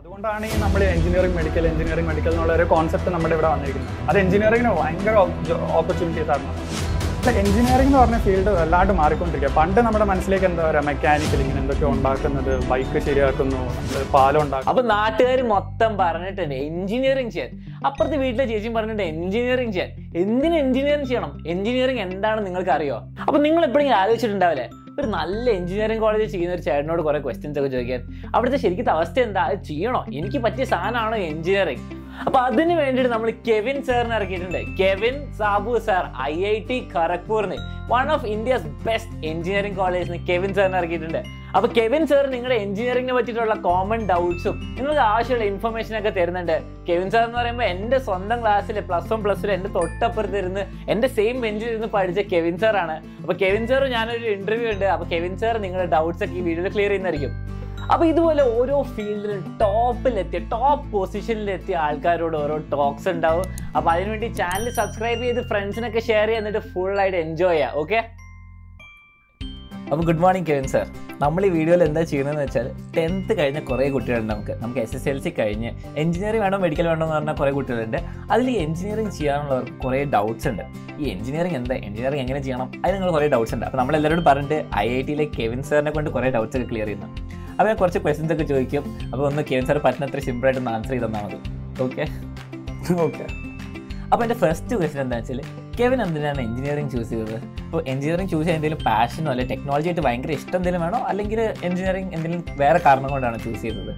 അതുകൊണ്ടാണ് ഈ നമ്മൾ എഞ്ചിനീയറിംഗ് മെഡിക്കൽ എഞ്ചിനീയറിംഗ് മെഡിക്കൽ എന്നുള്ള ഒരു കോൺസെപ്റ്റ് നമ്മുടെ ഇവിടെ വന്നിരിക്കുന്നത് അത് എഞ്ചിനീയറിംഗിന് ഭയങ്കര ഓപ്പർച്യൂണിറ്റീസ് ആണ് എഞ്ചിനീയറിംഗ് എന്ന് പറഞ്ഞ ഫീൽഡ് വല്ലാണ്ട് മാറിക്കൊണ്ടിരിക്കുക പണ്ട് നമ്മുടെ മനസ്സിലേക്ക് എന്താ പറയുക മെക്കാനിക്കൽ ഇങ്ങനെ എന്തൊക്കെ ഉണ്ടാക്കുന്നത് ബൈക്ക് ശരിയാക്കുന്നു നമ്മള് പാലം ഉണ്ടാക്കുന്നു അപ്പൊ നാട്ടുകാർ മൊത്തം പറഞ്ഞിട്ടുണ്ട് എഞ്ചിനീയറിംഗ് ചെയ്യാൻ അപ്പുറത്തെ വീട്ടിലെ ചേച്ചിയും പറഞ്ഞിട്ടുണ്ട് എഞ്ചിനീയറിംഗ് ചെയ്യാൻ എന്തിന് എഞ്ചിനീയറിംഗ് ചെയ്യണം എഞ്ചിനീയറിംഗ് എന്താണെന്ന് നിങ്ങൾക്ക് അറിയോ അപ്പൊ നിങ്ങൾ എപ്പോഴെങ്കിലും ആലോചിച്ചിട്ടുണ്ടാവില്ലേ ഒരു നല്ല എഞ്ചിനീയറിംഗ് കോളേജിൽ ചെയ്യുന്ന ഒരു ചേട്ടനോട് കുറെ ക്വസ്റ്റ്യൻസ് ഒക്കെ ചോദിക്കാൻ അവിടുത്തെ ശരിക്കും അവസ്ഥ എന്താ അത് ചെയ്യണോ എനിക്ക് പറ്റിയ സാധനമാണോ എഞ്ചിനീയറിംഗ് അപ്പൊ അതിന് വേണ്ടിയിട്ട് നമ്മൾ കെവിൻ സാറിന് ഇറക്കിയിട്ടുണ്ട് Kevin Sabu sir I I T ഖരഗ്പൂറിന് one of India's best engineering കോളേജിന് കെവിൻ സാറിന് ഇറക്കിയിട്ടുണ്ട് അപ്പൊ കെവിൻ സാർ നിങ്ങളുടെ എഞ്ചിനീയറിംഗിനെ പറ്റിയിട്ടുള്ള കോമൺ ഡൗട്ട്സും നിങ്ങൾക്ക് ആവശ്യമുള്ള ഇൻഫർമേഷൻ ഒക്കെ തരുന്നുണ്ട് കെവിൻ സാർ എന്ന് പറയുമ്പോൾ എൻ്റെ സ്വന്തം ക്ലാസ്സിൽ പ്ലസ് വൺ പ്ലസ് ടു എൻ്റെ തൊട്ടപ്പുറത്ത് ഇരുന്ന് എൻ്റെ സെയിം ബെഞ്ചിൽ ഇരുന്ന് പഠിച്ച കെവിൻ സാറാണ് അപ്പൊ കെവിൻ സാർ ഞാനൊരു ഇന്റർവ്യൂ ഉണ്ട് അപ്പൊ കെവിൻ സാർ നിങ്ങളുടെ ഡൗട്ട്സ് ഒക്കെ ഈ വീഡിയോയിൽ ക്ലിയർ ചെയ്യുന്നതായിരിക്കും അപ്പൊ ഇതുപോലെ ഓരോ ഫീൽഡിലും ടോപ്പിലെത്തിയ ടോപ്പ് പൊസിഷനിലെത്തിയ ആൾക്കാരോട് ഓരോ ടോക്സ് ഉണ്ടാവും അപ്പൊ അതിനുവേണ്ടി ചാനൽ സബ്സ്ക്രൈബ് ചെയ്ത് ഫ്രണ്ട്സിനൊക്കെ ഷെയർ ചെയ്യുക എന്നിട്ട് ഫുൾ ആയിട്ട് എൻജോയ് ചെയ്യാം ഓക്കെ അപ്പോൾ ഗുഡ് മോർണിംഗ് കെവിൻ സാർ നമ്മൾ ഈ വീഡിയോയിൽ എന്താ ചെയ്യുന്നതെന്ന് വെച്ചാൽ ടെൻത്ത് കഴിഞ്ഞ കുറേ കുട്ടികളുണ്ട് നമുക്ക് നമുക്ക് എസ് എസ് എൽ സി കഴിഞ്ഞ് എഞ്ചിനീയറിംഗ് വേണോ മെഡിക്കൽ വേണോ എന്ന് പറഞ്ഞാൽ കുറേ കുട്ടികളുണ്ട് അതിൽ ഈ എഞ്ചിനീയറിംഗ് ചെയ്യാനുള്ളവർക്ക് കുറേ ഡൗട്ട്സ് ഉണ്ട് ഈ എഞ്ചിനീയറിംഗ് എന്താ എഞ്ചിനീയറിംഗ് എങ്ങനെ ചെയ്യണം അതിന് നിങ്ങൾ കുറേ ഡൗട്ട്സ് ഉണ്ട് അപ്പോൾ നമ്മളെല്ലാവരോടും പറഞ്ഞിട്ട് ഐ ഐ ടിയിലെ കെവിൻ സാറിനെ കൊണ്ട് കുറേ ഡൗട്ട്സ് ഒക്കെ ക്ലിയർ ചെയ്യുന്നു അപ്പോൾ ഞാൻ കുറച്ച് ക്വസ്റ്റ്യൻസ് ഒക്കെ ചോദിക്കും അപ്പോൾ ഒന്ന് കെവിൻ സാർ പറ്റുന്നത്ര സിമ്പിളായിട്ട് ഒന്ന് ആൻസർ ചെയ്ത് തന്നാൽ മതി ഓക്കെ ഓക്കെ അപ്പോൾ എൻ്റെ ഫസ്റ്റ് ക്വസ്റ്റൻ എന്താ വെച്ചാൽ കെവിൻ എന്തിനാണ് എഞ്ചിനീയറിംഗ് ചൂസ് ചെയ്തത് അപ്പോൾ എഞ്ചിനീയറിംഗ് ചൂസ് ചെയ്യാൻ എന്തെങ്കിലും പാഷനോ അല്ലെങ്കിൽ ടെക്നോളജി ആയിട്ട് ഭയങ്കര ഇഷ്ടം എന്തെങ്കിലും വേണോ അല്ലെങ്കിൽ എഞ്ചിനീയറിംഗ് എന്തെങ്കിലും വേറെ കാരണം കൊണ്ടാണ് ചൂസ് ചെയ്തത്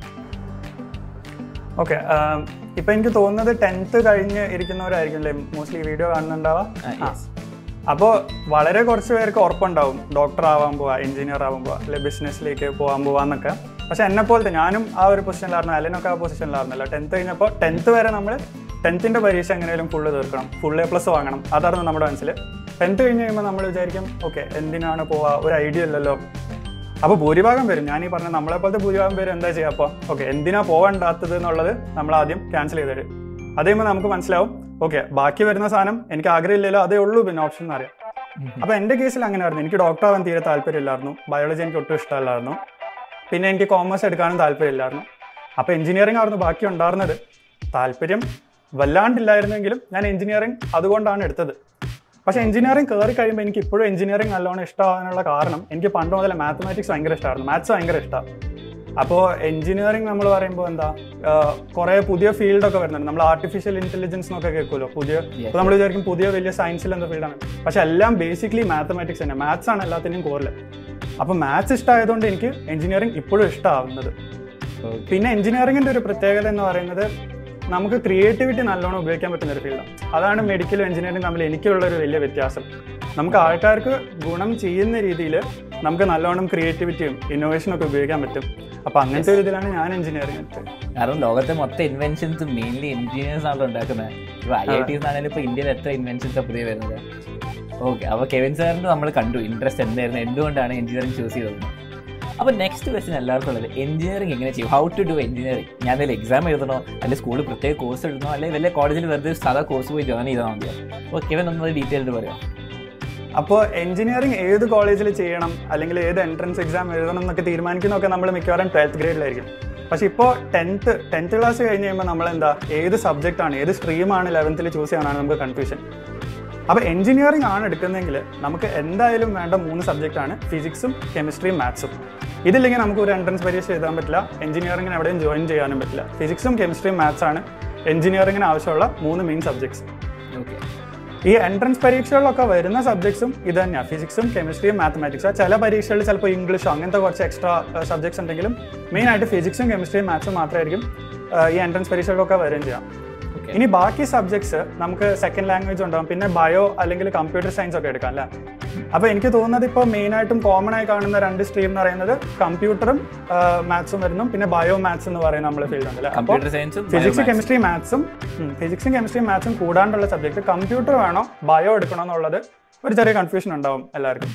ഓക്കെ ഇപ്പൊ എനിക്ക് തോന്നുന്നത് ടെൻത്ത് കഴിഞ്ഞ് ഇരിക്കുന്നവരായിരിക്കും അല്ലേ മോസ്റ്റ്ലി വീഡിയോ കാണുന്നുണ്ടാവാ ആ, yes. അപ്പോൾ വളരെ കുറച്ച് പേർക്ക് ഉറപ്പുണ്ടാവും ഡോക്ടർ ആവാൻ പോവാ എഞ്ചിനീയർ ആവാൻ പോവാ അല്ലെ ബിസിനസ്സിലേക്ക് പോകാൻ പോവാന്നൊക്കെ പക്ഷെ എന്നെ പോലത്തെ ഞാനും ആ ഒരു പൊസിഷനിലായിരുന്നു അല്ലെനൊക്കെ ആ പൊസിഷനിലായിരുന്നല്ലോ ടെൻത്ത് കഴിഞ്ഞപ്പോൾ ടെൻത്ത് വരെ നമ്മൾ ടെൻത്തിൻ്റെ പരീക്ഷ എങ്ങനെയും ഫുള്ള് തീർക്കണം ഫുൾ എ പ്ലസ് വാങ്ങണം അതായിരുന്നു നമ്മുടെ മനസ്സിൽ ടെൻത്ത് കഴിഞ്ഞ് കഴിയുമ്പോൾ നമ്മൾ വിചാരിക്കും ഓക്കെ എന്തിനാണ് പോവാ ഒരു ഐഡിയ ഇല്ലല്ലോ അപ്പോൾ ഭൂരിഭാഗം പേരും ഞാൻ ഈ പറഞ്ഞ നമ്മളെ പോലത്തെ ഭൂരിഭാഗം പേര് എന്താ ചെയ്യുക അപ്പോൾ ഓക്കെ എന്തിനാ പോകണ്ടാത്തത് എന്നുള്ളത് നമ്മൾ ആദ്യം ക്യാൻസൽ ചെയ്തത് അത് കഴിയുമ്പോൾ നമുക്ക് മനസ്സിലാവും ഓക്കെ ബാക്കി വരുന്ന സാധനം എനിക്ക് ആഗ്രഹമില്ലല്ലോ അതേ ഉള്ളൂ പിന്നെ ഓപ്ഷൻ എന്ന് അറിയാം അപ്പോൾ എൻ്റെ കേസിൽ അങ്ങനെ ആയിരുന്നു എനിക്ക് ഡോക്ടർ ആവാൻ തീരെ താല്പര്യമില്ലായിരുന്നു ബയോളജി എനിക്ക് ഒട്ടും ഇഷ്ടമല്ലായിരുന്നു പിന്നെ എനിക്ക് കോമേഴ്സ് എടുക്കാനും താല്പര്യമില്ലായിരുന്നു അപ്പോൾ എഞ്ചിനീയറിംഗ് ആയിരുന്നു ബാക്കി ഉണ്ടായിരുന്നത് താല്പര്യം വല്ലാണ്ടില്ലായിരുന്നെങ്കിലും ഞാൻ എഞ്ചിനീയറിംഗ് അതുകൊണ്ടാണ് എടുത്തത് പക്ഷേ എഞ്ചിനീയറിംഗ് കയറി കഴിയുമ്പോൾ എനിക്ക് ഇപ്പോഴും എഞ്ചിനീയറിംഗ് നല്ലോണം ഇഷ്ടമാകാനുള്ള കാരണം എനിക്ക് പണ്ട് മുതലേ മാത്തമാറ്റിക്സ് ഭയങ്കര ഇഷ്ടമായിരുന്നു മാത്സ് ഭയങ്കര ഇഷ്ടമാണ് അപ്പോൾ എഞ്ചിനീയറിംഗ് നമ്മൾ പറയുമ്പോൾ എന്താ കുറേ പുതിയ ഫീൽഡൊക്കെ വരുന്നുണ്ട് നമ്മൾ ആർട്ടിഫിഷ്യൽ ഇൻ്റലിജൻസ് എന്നൊക്കെ കേൾക്കുമല്ലോ പുതിയ ഇപ്പോൾ നമ്മൾ വിചാരിക്കും പുതിയ വലിയ സയൻസിൽ എന്തോ ഫീൽഡാണ് പക്ഷെ എല്ലാം ബേസിക്കലി മാത്തമാറ്റിക്സ് തന്നെ മാത്സ് ആണ് എല്ലാത്തിനും കോറിൽ അപ്പോൾ മാത്സ് ഇഷ്ടമായതുകൊണ്ട് എനിക്ക് എഞ്ചിനീയറിംഗ് ഇപ്പോഴും ഇഷ്ടമാവുന്നത് പിന്നെ എഞ്ചിനീയറിംഗിന്റെ ഒരു പ്രത്യേകത എന്ന് പറയുന്നത് നമുക്ക് ക്രിയേറ്റിവിറ്റി നല്ലോണം ഉപയോഗിക്കാൻ പറ്റുന്ന ഒരു ഫീൽഡാണ് അതാണ് മെഡിക്കലും എഞ്ചിനീയറിംഗ് തമ്മിൽ എനിക്കുള്ള ഒരു വലിയ വ്യത്യാസം നമുക്ക് ആൾക്കാർക്ക് ഗുണം ചെയ്യുന്ന രീതിയിൽ നമുക്ക് നല്ലോണം ക്രിയേറ്റിവിറ്റിയും ഇന്നോവേഷനും ഒക്കെ ഉപയോഗിക്കാൻ പറ്റും അപ്പൊ അങ്ങനത്തെ ഒരു ഇതിലാണ് ഞാൻ എഞ്ചിനീയറിംഗ് എടുത്തത് കാരണം ലോകത്തെ മൊത്തം ഇൻവെൻഷൻസ് മെയിൻലി എഞ്ചിനീയേഴ്സ് ആണല്ലോ ഉണ്ടാക്കുന്നത് ഇപ്പോൾ ഐ ഐ ടീസ് ആണെങ്കിലും ഇപ്പോൾ ഇന്ത്യയിൽ എത്ര ഇൻവെൻഷൻസ് പുതിയ വരുന്നത് ഓക്കെ അപ്പോൾ കെവിൻ സാറിന് നമ്മൾ കണ്ടു ഇൻട്രസ്റ്റ് എന്തായിരുന്നു എന്തുകൊണ്ടാണ് എഞ്ചിനീയറിംഗ് ചൂസ് ചെയ്തത് അപ്പോൾ നെക്സ്റ്റ് ക്വസ്റ്റൻ എല്ലാവർക്കും ഉള്ളത് എഞ്ചിനീയറിംഗ് എങ്ങനെ ചെയ്യും ഹൗ ടു ഡു എഞ്ചിനീയറിംഗ് ഞാൻ അതിൽ എക്സാം എഴുതണോ അല്ലെങ്കിൽ സ്കൂളിൽ പ്രത്യേക കോഴ്സ് എഴുതണോ അല്ലെങ്കിൽ വലിയ കോളേജിൽ വെറുതെ സാധാ കോഴ്സ് പോയി ജോയിൻ ചെയ്താൽ മതിയോ അപ്പോൾ കെവിൻ ഒന്നത് ഡീറ്റെയിൽഡ് പറയാം അപ്പോൾ എഞ്ചിനീയറിംഗ് ഏത് കോളേജിൽ ചെയ്യണം അല്ലെങ്കിൽ ഏത് എൻട്രൻസ് എക്സാം എഴുതണം എന്നൊക്കെ തീരുമാനിക്കുന്നതൊക്കെ നമ്മൾ മിക്കവാറും ട്വൽത്ത് ഗ്രേഡിലായിരിക്കും പക്ഷെ ഇപ്പോൾ ടെൻത്ത് ടെൻത്ത് ക്ലാസ് കഴിഞ്ഞ് കഴിയുമ്പോൾ നമ്മൾ എന്താ ഏത് സബ്ജക്റ്റ് ആണ് ഏത് സ്ട്രീമാണ് ലെവൻത്തിൽ ചൂസ് ചെയ്യാനാണ് നമുക്ക് കൺഫ്യൂഷൻ അപ്പോൾ എഞ്ചിനീയറിംഗ് ആണ് എടുക്കുന്നതെങ്കിൽ നമുക്ക് എന്തായാലും വേണ്ട മൂന്ന് സബ്ജക്റ്റാണ് ഫിസിക്സും കെമിസ്ട്രിയും മാത്സും ഇതില്ലെങ്കിൽ നമുക്ക് ഒരു എൻട്രൻസ് പരീക്ഷ എഴുതാൻ പറ്റില്ല എഞ്ചിനീയറിംഗിന് എവിടെയും ജോയിൻ ചെയ്യാനും പറ്റില്ല ഫിസിക്സും കെമിസ്ട്രിയും മാത്സ് ആണ് എഞ്ചിനീയറിംഗിന് ആവശ്യമുള്ള മൂന്ന് മെയിൻ സബ്ജക്ട്സ് ഓക്കെ ഈ എൻട്രൻസ് പരീക്ഷകളിലൊക്കെ വരുന്ന സബ്ജക്ട്സും ഇത് തന്നെയാണ് ഫിസിക്സും കെമിസ്ട്രിയും മാത്തമാറ്റിക്സും ചില പരീക്ഷകളിൽ ചിലപ്പോൾ ഇംഗ്ലീഷോ അങ്ങനത്തെ കുറച്ച് എക്സ്ട്രാ സബ്ജക്ട്സ് ഉണ്ടെങ്കിലും മെയിൻ ആയിട്ട് ഫിസിക്സും കെമിസ്ട്രിയും മാത്സും മാത്രമായിരിക്കും ആ, ഈ എൻട്രൻസ് പരീക്ഷകളിലൊക്കെ വരികയും ചെയ്യാം Okay. ഇനി ബാക്കി സബ്ജക്ട്സ് നമുക്ക് സെക്കൻഡ് ലാംഗ്വേജ് ഉണ്ടാവും പിന്നെ ബയോ അല്ലെങ്കിൽ കമ്പ്യൂട്ടർ സയൻസ് ഒക്കെ എടുക്കാം അല്ലേ അപ്പോൾ എനിക്ക് തോന്നുന്നത് ഇപ്പോൾ മെയിനായിട്ടും കോമൺ ആയി കാണുന്ന രണ്ട് സ്ട്രീം എന്ന് പറയുന്നത് കമ്പ്യൂട്ടറും മാത്സും വരുന്നു പിന്നെ ബയോ മാത്സ് എന്ന് പറയുന്ന നമ്മുടെ ഫീൽഡ് ഉണ്ടല്ലേ അപ്പോൾ കമ്പ്യൂട്ടർ സയൻസും ഫിസിക്സ് കെമിസ്ട്രി മാത്സും ഫിസിക്സും കെമിസ്ട്രി മാത്സും കൂടാണ്ടുള്ള സബ്ജക്ട് കമ്പ്യൂട്ടർ വേണോ ബയോ എടുക്കണോ എന്നുള്ളത് ഒരു ചെറിയ കൺഫ്യൂഷൻ ഉണ്ടാവും എല്ലാവർക്കും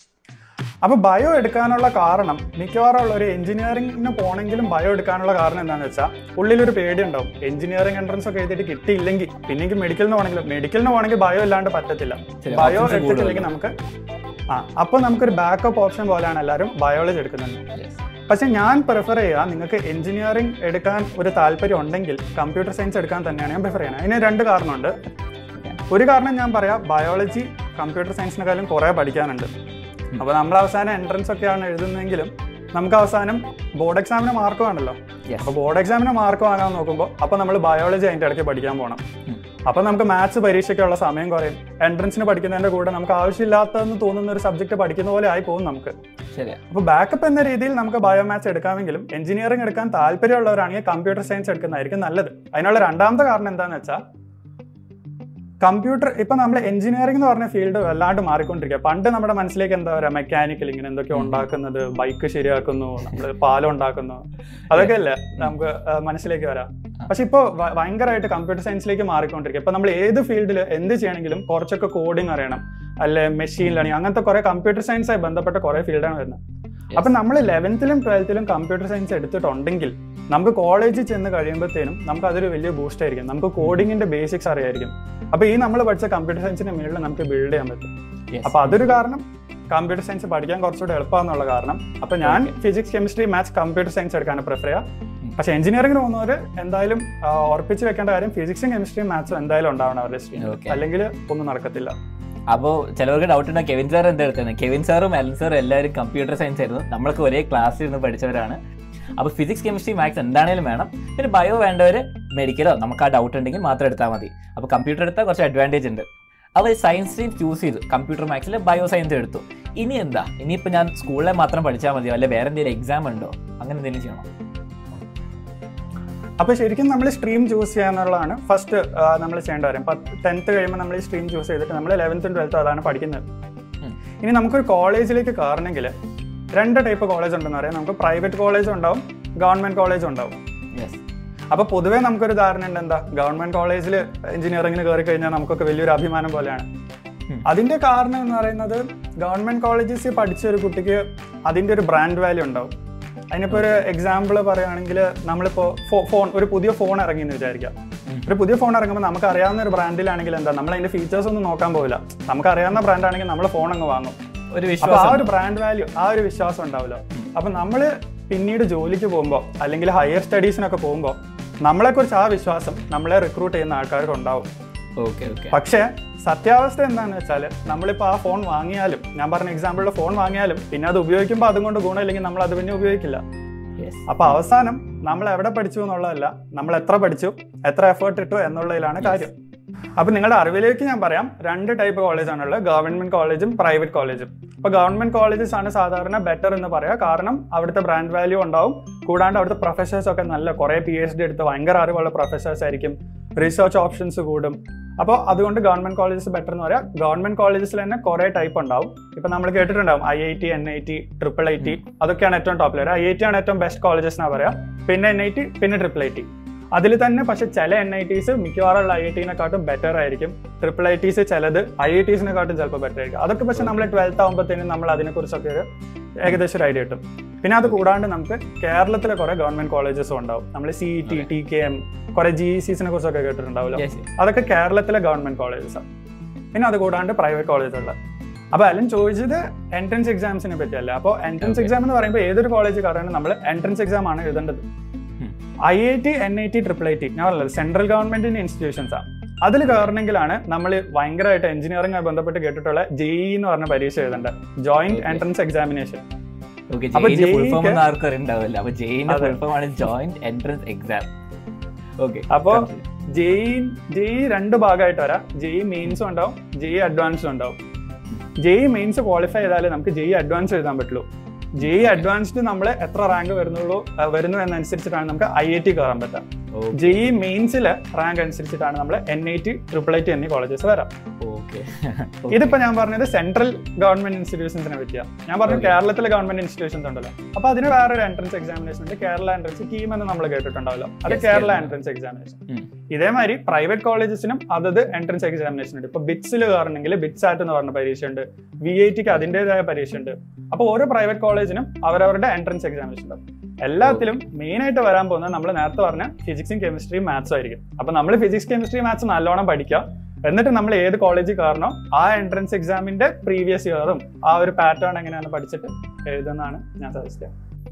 അപ്പോൾ ബയോ എടുക്കാനുള്ള കാരണം മിക്കവാറും ഉള്ള ഒരു എഞ്ചിനീയറിംഗിന് പോകണമെങ്കിലും ബയോ എടുക്കാനുള്ള കാരണം എന്താണെന്ന് വെച്ചാൽ ഉള്ളിലൊരു പേടി ഉണ്ടാവും എഞ്ചിനീയറിംഗ് എൻട്രൻസ് ഒക്കെ എഴുതിയിട്ട് കിട്ടിയില്ലെങ്കിൽ പിന്നെ എനിക്ക് മെഡിക്കലിന് പോകണമെങ്കിലും മെഡിക്കലിന് പോകണമെങ്കിൽ ബയോ ഇല്ലാണ്ട് പറ്റത്തില്ല ശരി, ബയോ options എടുത്തിട്ടില്ലെങ്കിൽ നമുക്ക് ആ അപ്പോൾ നമുക്കൊരു ബാക്കപ്പ് ഓപ്ഷൻ പോലെയാണ് എല്ലാവരും ബയോളജി എടുക്കുന്നത് പക്ഷെ ഞാൻ പ്രിഫർ ചെയ്യുക നിങ്ങൾക്ക് എഞ്ചിനീയറിംഗ് എടുക്കാൻ ഒരു താല്പര്യം ഉണ്ടെങ്കിൽ കമ്പ്യൂട്ടർ സയൻസ് എടുക്കാൻ തന്നെയാണ് ഞാൻ പ്രിഫർ ചെയ്യുന്നത് അതിന് രണ്ട് കാരണമുണ്ട് ഒരു കാരണം ഞാൻ പറയാം ബയോളജി കമ്പ്യൂട്ടർ സയൻസിനെക്കാളും കുറേ പഠിക്കാനുണ്ട് അപ്പോൾ നമ്മൾ അവസാനം എൻട്രൻസ് ഒക്കെയാണ് എഴുതുന്നതെങ്കിലും നമുക്ക് അവസാനം ബോർഡ് എക്സാമിന് മാർക്ക് വേണമല്ലോ Yes. അപ്പോൾ ബോർഡ് എക്സാമിന് മാർക്ക് വാങ്ങാൻ നോക്കുമ്പോൾ അപ്പോൾ നമ്മൾ ബയോളജി അതിൻ്റെ ഇടയ്ക്ക് പഠിക്കാൻ പോകണം ഉം. അപ്പോൾ നമുക്ക് മാത്സ് പരീക്ഷയ്ക്കുള്ള സമയം കുറയും എൻട്രൻസിന് പഠിക്കുന്നതിൻ്റെ കൂടെ നമുക്ക് ആവശ്യമില്ലാത്തതെന്ന് തോന്നുന്ന ഒരു സബ്ജക്റ്റ് പഠിക്കുന്ന പോലെ ആയി പോകും നമുക്ക് ശരിയാ അപ്പോൾ ബാക്കപ്പ് എന്ന രീതിയിൽ നമുക്ക് ബയോ മാത്സ് എടുക്കാമെങ്കിലും എഞ്ചിനീയറിംഗ് എടുക്കാൻ താല്പര്യമുള്ളവരാണെങ്കിൽ കമ്പ്യൂട്ടർ സയൻസ് എടുക്കുന്നതായിരിക്കും നല്ലത് അതിനുള്ള രണ്ടാമത്തെ കാരണം എന്താണെന്ന് വെച്ചാൽ കമ്പ്യൂട്ടർ ഇപ്പൊ നമ്മൾ എഞ്ചിനീയറിംഗ് എന്ന് പറഞ്ഞ ഫീൽഡ് വല്ലാണ്ട് മാറിക്കൊണ്ടിരിക്കുക പണ്ട് നമ്മുടെ മനസ്സിലേക്ക് എന്താ പറയുക മെക്കാനിക്കൽ ഇങ്ങനെ എന്തൊക്കെയോ ഉണ്ടാക്കുന്നത് ബൈക്ക് ശരിയാക്കുന്നു നമ്മൾ പാലം ഉണ്ടാക്കുന്നു അതൊക്കെ അല്ലേ നമുക്ക് ആ, മനസ്സിലേക്ക് വരാം പക്ഷെ ഇപ്പോൾ ഭയങ്കരമായിട്ട് കമ്പ്യൂട്ടർ സയൻസിലേക്ക് മാറിക്കൊണ്ടിരിക്കുക ഇപ്പൊ നമ്മൾ ഏത് ഫീൽഡിൽ എന്ത് ചെയ്യണമെങ്കിലും കുറച്ചൊക്കെ കോഡിങ് അറിയണം അല്ലെ മെഷീൻ ലേണിംഗ് അങ്ങനത്തെ കുറെ കമ്പ്യൂട്ടർ സയൻസായി ബന്ധപ്പെട്ട കുറെ ഫീൽഡാണ് വരുന്നത് അപ്പൊ നമ്മൾ ലെവൻത്തിലും ട്വൽത്തിലും കമ്പ്യൂട്ടർ സയൻസ് എടുത്തിട്ടുണ്ടെങ്കിൽ നമുക്ക് കോളേജിൽ ചെന്ന് കഴിയുമ്പോഴത്തേനും നമുക്ക് അതൊരു വലിയ ബൂസ്റ്റ് ആയിരിക്കും നമുക്ക് കോഡിങ്ങിന്റെ ബേസിക്സ് അറിയായിരിക്കും അപ്പൊ ഈ നമ്മൾ പഠിച്ച കമ്പ്യൂട്ടർ സയൻസിന്റെ മുകളിൽ നമുക്ക് ബിൽഡ് ചെയ്യാൻ പറ്റും Yes. അപ്പൊ അതൊരു കാരണം കമ്പ്യൂട്ടർ സയൻസ് പഠിക്കാൻ കുറച്ചുകൂടെ എളുപ്പമാണെന്നുള്ള കാരണം അപ്പൊ ഞാൻ physics chemistry maths computer science എടുക്കാനാണ് പ്രിഫർ ചെയ്യുക പക്ഷെ എഞ്ചിനീയറിംഗിന് പോകുന്നവർ എന്തായാലും ആ, ഉറപ്പിച്ച് വെക്കേണ്ട കാര്യം ഫിസിക്സും കെമിസ്ട്രിയും മാത്സും എന്തായാലും ഉണ്ടാവണം അവരുടെ സ്ട്രീം Okay. അല്ലെങ്കിൽ ഒന്നും നടക്കത്തില്ല അപ്പോൾ ചിലവർക്ക് ഡൗട്ട് ഉണ്ടോ കെവിൻ സാർ എന്താ എടുത്തത് കെവിൻ സാറും അലൻ സാറും എല്ലാവരും കമ്പ്യൂട്ടർ സയൻസ് ആയിരുന്നു നമ്മളൊക്കെ ഒരേ ക്ലാസ്സിൽ ഇരുന്ന് പഠിച്ചവരാണ് അപ്പോൾ ഫിസിക്സ് കെമിസ്ട്രി മാത്സ് എന്താണേലും വേണം പിന്നെ ബയോ വേണ്ടവർ മെഡിക്കലോ നമുക്ക് ആ ഡൗട്ട് ഉണ്ടെങ്കിൽ മാത്രം എടുത്താൽ മതി അപ്പോൾ കമ്പ്യൂട്ടർ എടുത്താൽ കുറച്ച് അഡ്വാൻറ്റേജ് ഉണ്ട് അവർ സയൻസ് സ്ട്രീം ചൂസ് ചെയ്തു കമ്പ്യൂട്ടർ മാത്സിൽ ബയോ സയൻസ് എടുത്തു ഇനി എന്താ ഇനിയിപ്പോൾ ഞാൻ സ്കൂളിലെ മാത്രം പഠിച്ചാൽ മതിയോ അല്ലെ വേറെ എന്തെങ്കിലും എക്സാം ഉണ്ടോ അങ്ങനെ എന്തെങ്കിലും ചെയ്യണോ അപ്പൊ ശരിക്കും നമ്മൾ സ്ട്രീം ചൂസ് ചെയ്യാന്നുള്ളതാണ് ഫസ്റ്റ് നമ്മൾ ചെയ്യേണ്ട കാര്യം ടെൻത്ത് കഴിയുമ്പോൾ നമ്മൾ ഈ സ്ട്രീം ചൂസ് ചെയ്തിട്ട് നമ്മൾ ലെവൻത്തും ട്വൽത്തും അതാണ് പഠിക്കുന്നത് ഉം. ഇനി നമുക്കൊരു കോളേജിലേക്ക് കയറണമെങ്കിൽ രണ്ട് ടൈപ്പ് കോളേജ് ഉണ്ടെന്ന് പറയാം നമുക്ക് പ്രൈവറ്റ് കോളേജ് ഉണ്ടാവും ഗവൺമെന്റ് കോളേജ് ഉണ്ടാവും യെസ് അപ്പൊ പൊതുവേ നമുക്കൊരു ധാരണ ഉണ്ട് എന്താ ഗവൺമെന്റ് കോളേജിൽ എഞ്ചിനീയറിംഗിന് കയറി കഴിഞ്ഞാൽ നമുക്കൊക്കെ വലിയൊരു അഭിമാനം പോലെയാണ് ഉം. അതിന്റെ കാരണം എന്ന് പറയുന്നത് ഗവൺമെന്റ് കോളേജസിൽ പഠിച്ച ഒരു കുട്ടിക്ക് അതിന്റെ ഒരു ബ്രാൻഡ് വാല്യൂ ഉണ്ടാവും അതിനിപ്പോ ഒരു എക്സാമ്പിൾ പറയുകയാണെങ്കിൽ നമ്മളിപ്പോ ഫോൺ ഒരു പുതിയ ഫോൺ ഇറങ്ങി എന്ന് വിചാരിക്കാം ഉം. ഒരു പുതിയ ഫോൺ ഇറങ്ങുമ്പോൾ നമുക്ക് അറിയാവുന്ന ഒരു ബ്രാൻഡിലാണെങ്കിൽ എന്താ നമ്മൾ അതിന്റെ ഫീച്ചേഴ്സ് ഒന്നും നോക്കാൻ പോകില്ല നമുക്ക് അറിയാവുന്ന ബ്രാൻഡ് ആണെങ്കിൽ നമ്മൾ ഫോൺ അങ്ങ് വാങ്ങും ഒരു അപ്പൊ ആ വിശ്വാസം ഒരു ബ്രാൻഡ് വാല്യൂ ആ ഒരു വിശ്വാസം ഉണ്ടാവില്ല അപ്പൊ നമ്മൾ പിന്നീട് ജോലിക്ക് പോകുമ്പോൾ അല്ലെങ്കിൽ ഹയർ സ്റ്റഡീസിനൊക്കെ പോകുമ്പോൾ നമ്മളെക്കുറിച്ച് ആ വിശ്വാസം നമ്മളെ റിക്രൂട്ട് ചെയ്യുന്ന ആൾക്കാർക്ക് ഉണ്ടാവും ഓക്കെ ഓക്കെ പക്ഷേ സത്യാവസ്ഥ എന്താണെന്ന് വെച്ചാൽ നമ്മളിപ്പോൾ ആ ഫോൺ വാങ്ങിയാലും ഞാൻ പറഞ്ഞ എക്സാമ്പിളിൽ ഫോൺ വാങ്ങിയാലും പിന്നെ അത് ഉപയോഗിക്കുമ്പോൾ അതുകൊണ്ട് ഗുണമില്ലെങ്കിൽ നമ്മൾ അത് പിന്നെ ഉപയോഗിക്കില്ല യെസ് അപ്പൊ അവസാനം നമ്മൾ എവിടെ പഠിച്ചു എന്നുള്ളതല്ല നമ്മൾ എത്ര പഠിച്ചു എത്ര എഫേർട്ട് ഇട്ടു എന്നുള്ളതിലാണ് കാര്യം അപ്പൊ നിങ്ങളുടെ അറിവിലേക്ക് ഞാൻ പറയാം രണ്ട് ടൈപ്പ് കോളേജാണുള്ളത് ഗവൺമെന്റ് കോളേജും പ്രൈവറ്റ് കോളേജും ഇപ്പൊ ഗവൺമെന്റ് കോളേജസ് ആണ് സാധാരണ ബെറ്റർ എന്ന് പറയാം കാരണം അവിടുത്തെ ബ്രാൻഡ് വാല്യൂ ഉണ്ടാവും കൂടാണ്ട് അവിടുത്തെ പ്രൊഫസേഴ്സ് ഒക്കെ നല്ല കുറെ പി എച്ച് ഡി എടുത്ത് ഭയങ്കര അറിവുള്ള പ്രൊഫസേഴ്സ് ആയിരിക്കും റിസർച്ച് ഓപ്ഷൻസ് കൂടും അപ്പോൾ അതുകൊണ്ട് ഗവൺമെന്റ് കോളേജസ് ബെറ്റർ എന്ന് പറയാം ഗവൺമെന്റ് കോളേജസിൽ തന്നെ കുറെ ടൈപ്പ് ഉണ്ടാവും ഇപ്പൊ നമ്മൾ കേട്ടിട്ടുണ്ടാവും I I T N I T triple I T അതൊക്കെയാണ് ഏറ്റവും ടോപ്പിൽ വരിക ഐ ഐ ടി ആണ് ഏറ്റവും ബെസ്റ്റ് കോളേജസ് എന്നാ പറയാം പിന്നെ എൻ ഐ ടി പിന്നെ ട്രിപ്പിൾ ഐ ടി അതിൽ തന്നെ പക്ഷെ ചില എൻ ഐ ടീസ് മിക്കവാറുള്ള ഐ ഐ ടിനെക്കാട്ടും ബെറ്റർ ആയിരിക്കും ട്രിപ്പിൾ ഐ ടീസ് ചിലത് ഐ ഐ ടീസിനെക്കാട്ടും ചിലപ്പോൾ ബെറ്റർ ആയിരിക്കും അതൊക്കെ പക്ഷെ നമ്മൾ ട്വൽത്ത് ആകുമ്പോഴത്തേനും നമ്മൾ അതിനെക്കുറിച്ചൊക്കെ ഒരു ഏകദേശം ഒരു ഐഡിയ കിട്ടും പിന്നെ അത് കൂടാണ്ട് നമുക്ക് കേരളത്തിലെ കുറെ ഗവൺമെന്റ് കോളേജസും ഉണ്ടാവും നമ്മൾ C E T T K M കുറെ ജി ഇ സിസിനെ കുറിച്ചൊക്കെ കേട്ടിട്ടുണ്ടാവില്ല യെസ് അതൊക്കെ കേരളത്തിലെ ഗവൺമെന്റ് കോളേജസാണ് പിന്നെ അത് കൂടാണ്ട് പ്രൈവറ്റ് കോളേജുള്ള അപ്പൊ അലൻ ചോദിച്ചത് എൻട്രൻസ് എക്സാംസിനെ പറ്റിയല്ല അപ്പോൾ എൻട്രൻസ് Okay. എക്സാം എന്ന് പറയുമ്പോൾ ഏതൊരു കോളേജ് കാരണം നമ്മൾ എൻട്രൻസ് എക്സാം ആണ് എഴുതേണ്ടത് ഉം. I I T N I T triple I T ഞാൻ പറഞ്ഞത് സെൻട്രൽ ഗവൺമെന്റിന്റെ ഇൻസ്റ്റിറ്റ്യൂഷൻസ് ആണ് അതിൽ കയറണമെങ്കിലാണ് നമ്മൾ ഭയങ്കരമായിട്ട് എഞ്ചിനീയറിംഗ് ആയി ബന്ധപ്പെട്ട് കേട്ടിട്ടുള്ള ജെഇ എന്ന് പറഞ്ഞ പരീക്ഷ എഴുതേണ്ടത് joint Okay. Entrance examination okay അപ്പൊ ജെയിന്റെ ഫുൾ JEE ഫോം ക്ക് ഒന്നും ആർക്കും അറിയണ്ടാവില്ല അപ്പൊ ജെയിന്റെ അതെ. ഫുൾ ഫോം ആണ് ജോയിന്റ് എൻട്രൻസ് എക്സാം ഓക്കെ അപ്പൊ ജെഇ ജെഇ രണ്ട് ഭാഗമായിട്ട് വരാം ജെഇ മെയിൻസും ഉണ്ടാവും ജെഇ അഡ്വാൻസും ഉണ്ടാവും ജെഇ മെയിൻസ് ക്വാളിഫൈ ചെയ്താലേ നമുക്ക് ജെഇ അഡ്വാൻസ് എഴുതാൻ പറ്റുള്ളൂ ജെഇ അഡ്വാൻസ്ഡ് നമ്മൾ എത്ര റാങ്ക് വരുന്നുള്ളൂ ആ, വരുന്നു എന്നനുസരിച്ചിട്ടാണ് നമുക്ക് ഐ ഐ ടി കയറാൻ പറ്റുക ജെഇ മെയിൻസിലെ റാങ്ക് അനുസരിച്ചിട്ടാണ് നമ്മൾ N I T triple I T എന്നീ കോളേജസ് വരാം ഓക്കെ ഇതിപ്പോ ഞാൻ പറഞ്ഞത് സെൻട്രൽ ഗവൺമെന്റ് ഇൻസ്റ്റിറ്റ്യൂഷൻസിനെ പറ്റിയാണ് ഞാൻ പറഞ്ഞു Okay. കേരളത്തിലെ ഗവൺമെന്റ് ഇൻസ്റ്റിറ്റ്യൂഷൻസ് ഉണ്ടല്ലോ അപ്പൊ അതിന് വേറൊരു എൻട്രൻസ് എക്സാമിനേഷൻ ഉണ്ട് കേരള എൻട്രൻസ് കീം എന്ന് നമ്മൾ കേട്ടിട്ടുണ്ടാവല്ലോ അത് Yes, Kerala Kerala. Entrance examination ഉം. ഇതേമാതിരി പ്രൈവറ്റ് കോളേജസിനും അതത് എൻട്രൻസ് എക്സാമിനേഷൻ ഉണ്ട് ഇപ്പൊ ബിറ്റ്സിൽ കയറണമെങ്കിൽ ബിറ്റ്സ് ആറ്റ് എന്ന് പറഞ്ഞ പരീക്ഷ ഉണ്ട് വി ഐ ടിക്ക് അതിൻ്റെതായ പരീക്ഷ ഉണ്ട് അപ്പൊ ഓരോ പ്രൈവറ്റ് കോളേജിനും അവരവരുടെ എൻട്രൻസ് എക്സാമിനേഷൻ ഉണ്ട് എല്ലാത്തിലും മെയിൻ ആയിട്ട് വരാൻ പോകുന്നത് നമ്മൾ നേരത്തെ പറഞ്ഞ ഫിസിക്സും കെമിസ്ട്രിയും മാത്സും ആയിരിക്കും അപ്പൊ നമ്മൾ ഫിസിക്സ് കെമിസ്ട്രി മാത്സ് നല്ലോണം പഠിക്കുക എന്നിട്ട് നമ്മൾ ഏത് കോളേജിൽ കയറണോ ആ എൻട്രൻസ് എക്സാമിന്റെ പ്രീവിയസ് ഇയറും ആ ഒരു പാറ്റേൺ എങ്ങനെയാണ് പഠിച്ചിട്ട് എഴുതുന്നതാണ് ഞാൻ സജസ്റ്റ് ചെയ്യുക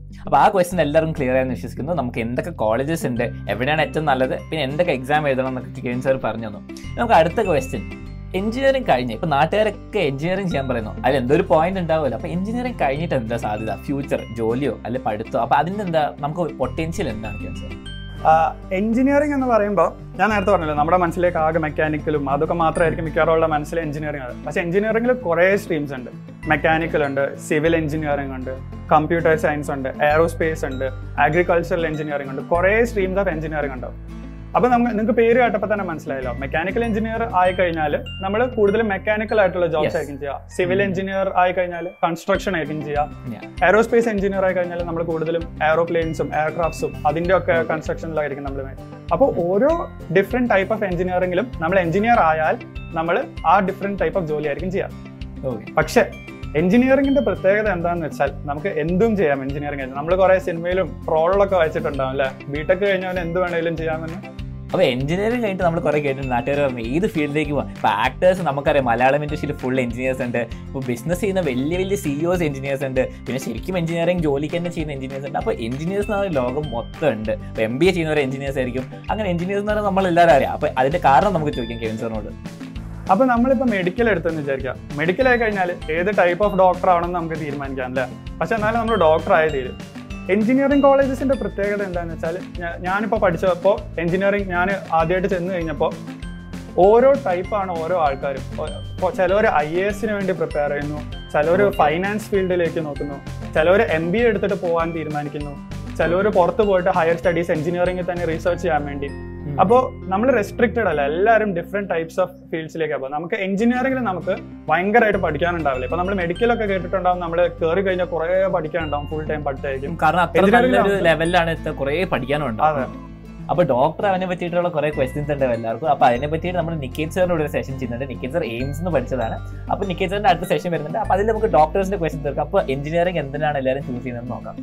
അപ്പോൾ ആ ക്വസ്റ്റൻ എല്ലാവർക്കും ക്ലിയർ ആയെന്ന് വിശ്വസിക്കുന്നു നമുക്ക് എന്തൊക്കെ കോളേജസ് ഉണ്ട് എവിടെയാണ് ഏറ്റവും നല്ലത് പിന്നെ എന്തൊക്കെ എക്സാം എഴുതണം എന്നൊക്കെ കിരൺ സാർ പറഞ്ഞു തന്നു നമുക്ക് അടുത്ത ക്വസ്റ്റ്യൻ എഞ്ചിനീയറിംഗ് കഴിഞ്ഞ് ഇപ്പൊ നാട്ടുകാരൊക്കെ എഞ്ചിനീയറിംഗ് ചെയ്യാൻ പറയുന്നു അതിൽ എന്തോ ഒരു പോയിന്റ് ഉണ്ടാവുമല്ലോ അപ്പൊ എഞ്ചിനീയറിംഗ് കഴിഞ്ഞിട്ട് എന്താ സാധ്യത ഫ്യൂച്ചർ ജോലിയോ അല്ലെ പഠിത്തോ അപ്പൊ അതിന്റെ എന്താ നമുക്ക് പൊട്ടൻഷ്യൽ എന്താണ് കിരൺ സാർ എഞ്ചിനീയറിംഗ് എന്ന് പറയുമ്പോൾ ഞാൻ നേരത്തെ പറഞ്ഞല്ലോ നമ്മുടെ മനസ്സിലേക്ക് ആകെ മെക്കാനിക്കലും അതൊക്കെ മാത്രമായിരിക്കും മിക്കവാറുള്ള മനസ്സിലെ എഞ്ചിനീയറിംഗ് ആണ് പക്ഷേ എഞ്ചിനീയറിംഗിൽ കുറേ സ്ട്രീംസ് ഉണ്ട് മെക്കാനിക്കൽ ഉണ്ട് സിവിൽ എഞ്ചിനീയറിംഗ് ഉണ്ട് കമ്പ്യൂട്ടർ സയൻസ് ഉണ്ട് എയറോസ്പേസ് ഉണ്ട് അഗ്രികൾച്ചറൽ എഞ്ചിനീയറിംഗ് ഉണ്ട് കുറേ സ്ട്രീംസ് ഓഫ് എഞ്ചിനീയറിംഗ് ഉണ്ടാവും അപ്പോൾ നമുക്ക് നിങ്ങൾക്ക് പേര് കേട്ടപ്പോൾ തന്നെ മനസ്സിലായല്ലോ മെക്കാനിക്കൽ എഞ്ചിനീയർ ആയി കഴിഞ്ഞാൽ നമ്മൾ കൂടുതലും മെക്കാനിക്കൽ ആയിട്ടുള്ള ജോബ്സ് Yes. ആയിരിക്കും ചെയ്യുക സിവിൽ എഞ്ചിനീയർ ആയി കഴിഞ്ഞാൽ കൺസ്ട്രക്ഷൻ ആയിരിക്കും ചെയ്യുക Yeah. എയറോസ്പേസ് എഞ്ചിനീയർ ആയി കഴിഞ്ഞാൽ നമ്മൾ കൂടുതലും എയറോപ്ലെയിൻസും എയർക്രാഫ്റ്റ്സും അതിന്റെ ഒക്കെ കൺസ്ട്രക്ഷനിലായിരിക്കും നമ്മൾ അപ്പോൾ ഓരോ ഡിഫറെന്റ് ടൈപ്പ് ഓഫ് എഞ്ചിനീയറിംഗിലും നമ്മൾ എഞ്ചിനീയർ ആയാൽ നമ്മൾ ആ ഡിഫറെന്റ് ടൈപ്പ് ഓഫ് ജോലി ആയിരിക്കും ചെയ്യുക ഓക്കെ പക്ഷേ എഞ്ചിനീയറിംഗിന്റെ പ്രത്യേകത എന്താണെന്ന് വെച്ചാൽ നമുക്ക് എന്തും ചെയ്യാം എഞ്ചിനീയറിംഗ് കഴിഞ്ഞാൽ നമ്മൾ കുറെ സിനിമയിലും ട്രോളിലൊക്കെ വായിച്ചിട്ടുണ്ടാവും അല്ലെ ബിടെക് കഴിഞ്ഞാൽ എന്ത് വേണേലും ചെയ്യാമെന്ന് അപ്പൊ എഞ്ചിനീയറിംഗ് കഴിഞ്ഞിട്ട് നമ്മൾ കുറെ കേട്ടിട്ടുണ്ട് നാട്ടുകാർ പറഞ്ഞു ഏത് ഫീൽഡിലേക്ക് പോകാം ഇപ്പൊ ആക്ടേഴ്സ് നമുക്കറിയാം മലയാളം ഇൻഡസ്ട്രിയിൽ ഫുൾ എഞ്ചിനീയേഴ്സ് ഉണ്ട് ഇപ്പൊ ബിസിനസ് ചെയ്യുന്ന വലിയ വലിയ സിഇഒസ് എഞ്ചിനീയേഴ്സ് ഉണ്ട് പിന്നെ ശരിക്കും എഞ്ചിനീയറിംഗ് ജോലിക്ക് തന്നെ ചെയ്യുന്ന എഞ്ചിനീയേഴ്സ് ഉണ്ട് അപ്പോൾ എഞ്ചിനീയേഴ്സ് എന്ന് പറയുന്ന ലോകം മൊത്തം ഉണ്ട് അപ്പോൾ എം ബി എ ചെയ്യുന്നവർ എഞ്ചിനീയേഴ്സ് ആയിരിക്കും അങ്ങനെ എഞ്ചിനീയേഴ്സ് എന്ന് പറഞ്ഞാൽ നമ്മൾ എല്ലാവരും അറിയാം അപ്പോൾ അതിന്റെ കാരണം നമുക്ക് ചോദിക്കാം കെവിൻ സാറിനോട് അപ്പൊ നമ്മളിപ്പോ മെഡിക്കൽ എടുത്തെന്ന് വിചാരിക്കാം മെഡിക്കൽ ആയി കഴിഞ്ഞാൽ ഏത് ടൈപ്പ് ഓഫ് ഡോക്ടർ ആവണമെന്ന് നമുക്ക് തീരുമാനിക്കാം അല്ലേ പക്ഷെ എന്നാലും നമ്മൾ ഡോക്ടർ ആയി തീരും എഞ്ചിനീയറിംഗ് കോളേജസിന്റെ പ്രത്യേകത എന്താണെന്ന് വെച്ചാൽ ഞാനിപ്പോൾ പഠിച്ചപ്പോൾ എഞ്ചിനീയറിംഗ് ഞാൻ ആദ്യമായിട്ട് ചെന്ന് കഴിഞ്ഞപ്പോൾ ഓരോ ടൈപ്പാണ് ഓരോ ആൾക്കാരും ഇപ്പോൾ ചിലവർ ഐ എ എസിന് വേണ്ടി പ്രിപ്പയർ ചെയ്യുന്നു ചിലവർ ഫൈനാൻസ് ഫീൽഡിലേക്ക് നോക്കുന്നു ചിലവർ എം ബി എ എടുത്തിട്ട് പോകാൻ തീരുമാനിക്കുന്നു ചിലവർ പുറത്ത് പോയിട്ട് ഹയർ സ്റ്റഡീസ് എഞ്ചിനീയറിംഗിൽ തന്നെ റിസർച്ച് ചെയ്യാൻ വേണ്ടി അപ്പോൾ നമ്മൾ റെസ്ട്രിക്റ്റഡ് അല്ല എല്ലാവരും ഡിഫറെന്റ് ടൈപ്സ് ഓഫ് ഫീൽഡ്സിലേക്ക് അപ്പോൾ നമുക്ക് എഞ്ചിനീയറിംഗിൽ നമുക്ക് ഭയങ്കരമായിട്ട് പഠിക്കാനുണ്ടാവില്ല ഇപ്പൊ നമ്മൾ മെഡിക്കലൊക്കെ കേട്ടിട്ടുണ്ടാവും നമ്മൾ കയറി കഴിഞ്ഞാൽ കുറേ പഠിക്കാനുണ്ടാവും ഫുൾ ടൈം പഠിത്തായിരിക്കും കാരണം അത്ര Engineering നല്ലൊരു നമുക്ക് ലെവലിലാണ് കുറേ പഠിക്കാനും ഉണ്ട് അതെ അപ്പൊ ഡോക്ടർ അവനെ പറ്റിയിട്ടുള്ള കുറെ ക്വസ്റ്റ്യൻസ് ഉണ്ട് എല്ലാവർക്കും അപ്പൊ അതിനെ പറ്റിയിട്ട് നമ്മൾ നിക്കേത് സാറിനോട് ഒരു സെഷൻ ചെയ്യുന്നുണ്ട് നിക്കേത് സാർ എയിംസ് എന്ന് പഠിച്ചതാണ് അപ്പൊ നിക്കേത് സാറിന്റെ അടുത്ത സെഷൻ വരുന്നുണ്ട് അപ്പൊ അതിൽ നമുക്ക് ഡോക്ടേഴ്സിന്റെ ക്വസ്റ്റ്യൻസ് തീർക്കാം അപ്പൊ എഞ്ചിനീയറിംഗ് എന്തിനാണ് എല്ലാവരും ചൂസ് ചെയ്യുന്നത് നോക്കാം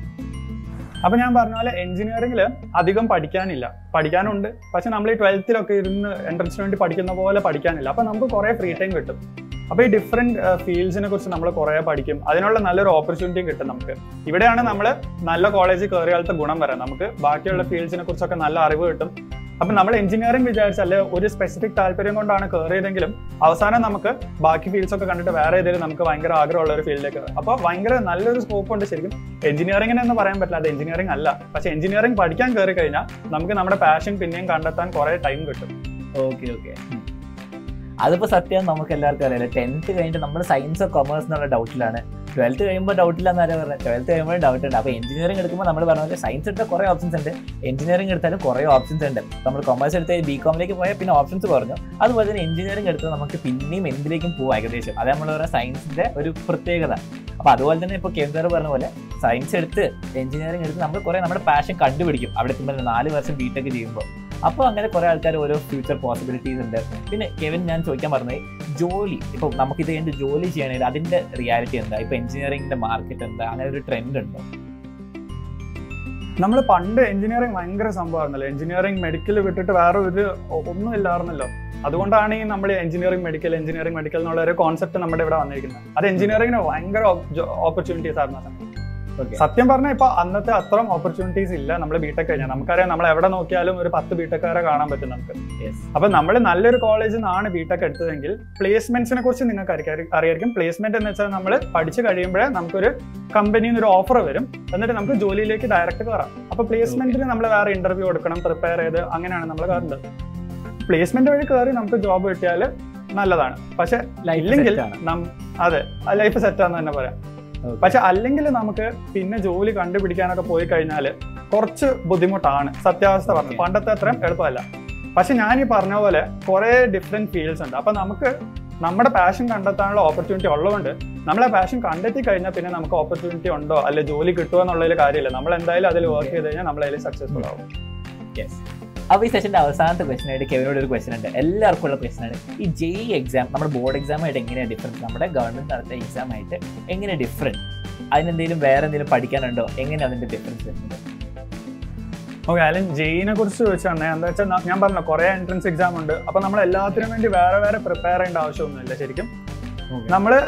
അപ്പൊ ഞാൻ പറഞ്ഞ പോലെ എഞ്ചിനീയറിംഗിൽ അധികം പഠിക്കാനില്ല പഠിക്കാനുണ്ട് പക്ഷെ നമ്മൾ ഈ ട്വൽത്തിലൊക്കെ ഇരുന്ന് എൻട്രൻസിന് വേണ്ടി പഠിക്കുന്ന പോലെ പഠിക്കാനില്ല അപ്പൊ നമുക്ക് കുറെ ഫ്രീ ടൈം കിട്ടും അപ്പൊ ഈ ഡിഫറെന്റ് ഫീൽഡ്സിനെ കുറിച്ച് നമ്മൾ കുറെ പഠിക്കും അതിനുള്ള നല്ലൊരു ഓപ്പർച്യൂണിറ്റിയും കിട്ടും നമുക്ക് ഇവിടെയാണ് നമ്മൾ നല്ല കോളേജിൽ കയറിയാലത്തെ ഗുണം വരാം നമുക്ക് ബാക്കിയുള്ള ഫീൽഡ്സിനെ കുറിച്ചൊക്കെ നല്ല അറിവ് കിട്ടും അപ്പൊ നമ്മൾ എഞ്ചിനീയറിംഗ് വിചാരിച്ചാൽ ഒരു സ്പെസിഫിക് താല്പര്യം കൊണ്ടാണ് കയറിയതെങ്കിലും അവസാനം നമുക്ക് ബാക്കി ഫീൽഡ്സ് ഒക്കെ കണ്ടിട്ട് വേറെ ഏതെങ്കിലും നമുക്ക് ഭയങ്കര ആഗ്രഹമുള്ള ഒരു ഫീൽഡിലേക്ക് അപ്പൊ ഭയങ്കര നല്ലൊരു സ്കോപ്പ് ഉണ്ട് ശരിക്കും എഞ്ചിനീയറിംഗിന് എന്ന് പറയാൻ പറ്റില്ല അത് എഞ്ചിനീയറിംഗ് അല്ല പക്ഷെ എഞ്ചിനീയറിംഗ് പഠിക്കാൻ കയറി കഴിഞ്ഞാൽ നമുക്ക് നമ്മുടെ പാഷൻ പിന്നെയും കണ്ടെത്താൻ കുറെ ടൈം കിട്ടും ഓക്കെ ഓക്കെ അതിപ്പോ സത്യം നമുക്ക് എല്ലാവർക്കും അറിയാലോ ടെൻത്ത് കഴിഞ്ഞിട്ട് നമ്മൾ സയൻസ് കൊമേഴ്സ് എന്നുള്ള ഡൗട്ടിലാണ് ട്വൽത്ത് കഴിയുമ്പോൾ ഡൗട്ടില്ല എന്നാണ് പറഞ്ഞത് ട്വൽത്ത് കഴിയുമ്പോൾ ഡൗട്ട് ഉണ്ട് അപ്പോൾ എഞ്ചിനീയറിംഗ് എടുക്കുമ്പോൾ നമ്മൾ പറഞ്ഞ പോലെ സയൻസ് എടുത്താൽ കുറേ ഓപ്ഷൻസ് ഉണ്ട് എഞ്ചിനീയറിംഗ് എടുത്താലും കുറേ ഓപ്ഷൻസ് ഉണ്ട് നമ്മൾ കൊമേഴ്സ് എടുത്ത് ബി കോമിലേക്ക് പോയാൽ പിന്നെ ഓപ്ഷൻസ് കുറഞ്ഞു അതുപോലെ തന്നെ എഞ്ചിനീയറിംഗ് എടുത്താൽ നമുക്ക് പിന്നെയും എന്തിലേക്കും പോകാം ഏകദേശം അത് നമ്മൾ പറയുന്ന സയൻസിന്റെ ഒരു പ്രത്യേകത അപ്പോൾ അതുപോലെ തന്നെ ഇപ്പോൾ കേന്ദ്ര പറഞ്ഞ പോലെ സയൻസ് എടുത്ത് എഞ്ചിനീയറിംഗ് എടുത്ത് നമ്മൾ കുറേ നമ്മുടെ പാഷൻ കണ്ടുപിടിക്കും അവിടെ എത്തുമ്പോൾ നാല് വർഷം ബിടെക് ചെയ്യുമ്പോൾ അപ്പോൾ അങ്ങനെ കുറേ ആൾക്കാർ ഓരോ ഫ്യൂച്ചർ പോസിബിലിറ്റീസ് ഉണ്ട് പിന്നെ കെവിൻ ഞാൻ ചോദിക്കാൻ പറഞ്ഞത് ജോലി ഇപ്പൊ നമുക്കിത് കഴിഞ്ഞ് ജോലി ചെയ്യണമെങ്കിൽ അതിന്റെ റിയാലിറ്റി എന്താ ഇപ്പൊ എഞ്ചിനീയറിംഗിന്റെ മാർക്കറ്റ് എന്താ അങ്ങനെ ഒരു ട്രെൻഡ് ഉണ്ടോ നമ്മൾ പണ്ട് എഞ്ചിനീയറിംഗ് ഭയങ്കര സംഭവമായിരുന്നല്ലോ എഞ്ചിനീയറിംഗ് മെഡിക്കൽ വിട്ടിട്ട് വേറെ ഒരു ഒന്നും ഇല്ലായിരുന്നല്ലോ അതുകൊണ്ടാണ് ഈ നമ്മൾ എഞ്ചിനീയറിംഗ് മെഡിക്കൽ എഞ്ചിനീയറിംഗ് മെഡിക്കൽ എന്നുള്ള ഒരു കോൺസെപ്റ്റ് നമ്മുടെ ഇവിടെ വന്നിരിക്കുന്നത് അത് എഞ്ചിനീയറിംഗിന് ഭയങ്കര ഓപ്പർച്യൂണിറ്റീസ് ആയിരുന്നു ആ സമയത്ത്. ഓക്കെ സത്യം പറഞ്ഞാൽ ഇപ്പൊ അന്നത്തെ അത്രയും ഓപ്പർച്യൂണിറ്റീസ് ഇല്ല നമ്മൾ ബിടെക് കഴിഞ്ഞാൽ നമുക്കറിയാം നമ്മൾ എവിടെ നോക്കിയാലും ഒരു പത്ത് ബിടെക്കാരെ കാണാൻ പറ്റും നമുക്ക് അപ്പൊ നമ്മൾ നല്ലൊരു കോളേജിൽ നിന്നാണ് ബിടെക് എടുത്തതെങ്കിൽ പ്ലേസ്മെന്റ്സിനെ കുറിച്ച് നിങ്ങൾക്ക് അറിയാ- അറിയായിരിക്കും പ്ലേസ്മെന്റ് എന്ന് വെച്ചാൽ നമ്മൾ പഠിച്ചു കഴിയുമ്പോഴേ നമുക്കൊരു കമ്പനിയിൽ നിന്ന് ഒരു ഓഫർ വരും എന്നിട്ട് നമുക്ക് ജോലിയിലേക്ക് ഡയറക്റ്റ് കയറാം അപ്പൊ പ്ലേസ്മെന്റിന് നമ്മൾ വേറെ ഇന്റർവ്യൂ കൊടുക്കണം പ്രിപ്പയർ ചെയ്ത് അങ്ങനെയാണ് നമ്മൾ കയറുന്നത് പ്ലേസ്മെന്റ് വഴി കയറി നമുക്ക് ജോബ് കിട്ടിയാൽ നല്ലതാണ് പക്ഷെ ഇല്ലെങ്കിൽ നം- അതെ ലൈഫ് സെറ്റാന്ന് തന്നെ പറയാം പക്ഷെ അല്ലെങ്കിൽ നമുക്ക് പിന്നെ ജോലി കണ്ടുപിടിക്കാനൊക്കെ പോയി കഴിഞ്ഞാൽ കുറച്ച് ബുദ്ധിമുട്ടാണ് സത്യാവസ്ഥ പറഞ്ഞു Okay. പണ്ടത്തെ അത്രയും എളുപ്പമല്ല പക്ഷെ ഞാൻ ഈ പറഞ്ഞ പോലെ കുറെ ഡിഫറെന്റ് ഫീൽഡ്സ് ഉണ്ട് അപ്പൊ നമുക്ക് നമ്മുടെ പാഷൻ കണ്ടെത്താനുള്ള ഓപ്പർച്യൂണിറ്റി ഉള്ളതുകൊണ്ട് നമ്മളെ പാഷൻ കണ്ടെത്തി കഴിഞ്ഞാൽ പിന്നെ നമുക്ക് ഓപ്പർച്യൂണിറ്റി ഉണ്ടോ അല്ലെ ജോലി കിട്ടുമോ എന്നുള്ളതിൽ കാര്യമില്ല നമ്മൾ എന്തായാലും അതിൽ വർക്ക് ചെയ്ത് കഴിഞ്ഞാൽ നമ്മൾ അതിൽ സക്സസ്ഫുൾ ആവും യെസ് അപ്പൊ ഈ സെഷന്റെ അവസാനത്തെ ക്വസ്റ്റൻ ആയിട്ട് കെവിനോട് ഒരു ക്വസ്റ്റൻ ഉണ്ട് എല്ലാവർക്കും ഉള്ള ക്വസ്റ്റൻ ആണ് ഈ ജെ എക്സാം നമ്മുടെ ബോർഡ് എക്സാം ആയിട്ട് എങ്ങനെയാണ് ഡിഫറൻസ് നമ്മുടെ ഗവൺമെന്റ് നടത്തിയ എക്സാം ആയിട്ട് എങ്ങനെ ഡിഫറൻറ്റ് അതിനെന്തെങ്കിലും വേറെ എന്തെങ്കിലും പഠിക്കാനുണ്ടോ എങ്ങനെ അതിന്റെ ഡിഫറൻസ് വരുന്നത് ഓക്കെ അല്ലെങ്കിൽ ജെയിനെ കുറിച്ച് ചോദിച്ചാൽ എന്താ വെച്ചാൽ ഞാൻ പറഞ്ഞ കുറെ എൻട്രൻസ് എക്സാം ഉണ്ട് അപ്പൊ നമ്മൾ എല്ലാത്തിനും വേണ്ടി വേറെ വേറെ പ്രിപ്പയർ ചെയ്യേണ്ട ആവശ്യമൊന്നുമില്ല ശരിക്കും നമ്മൾ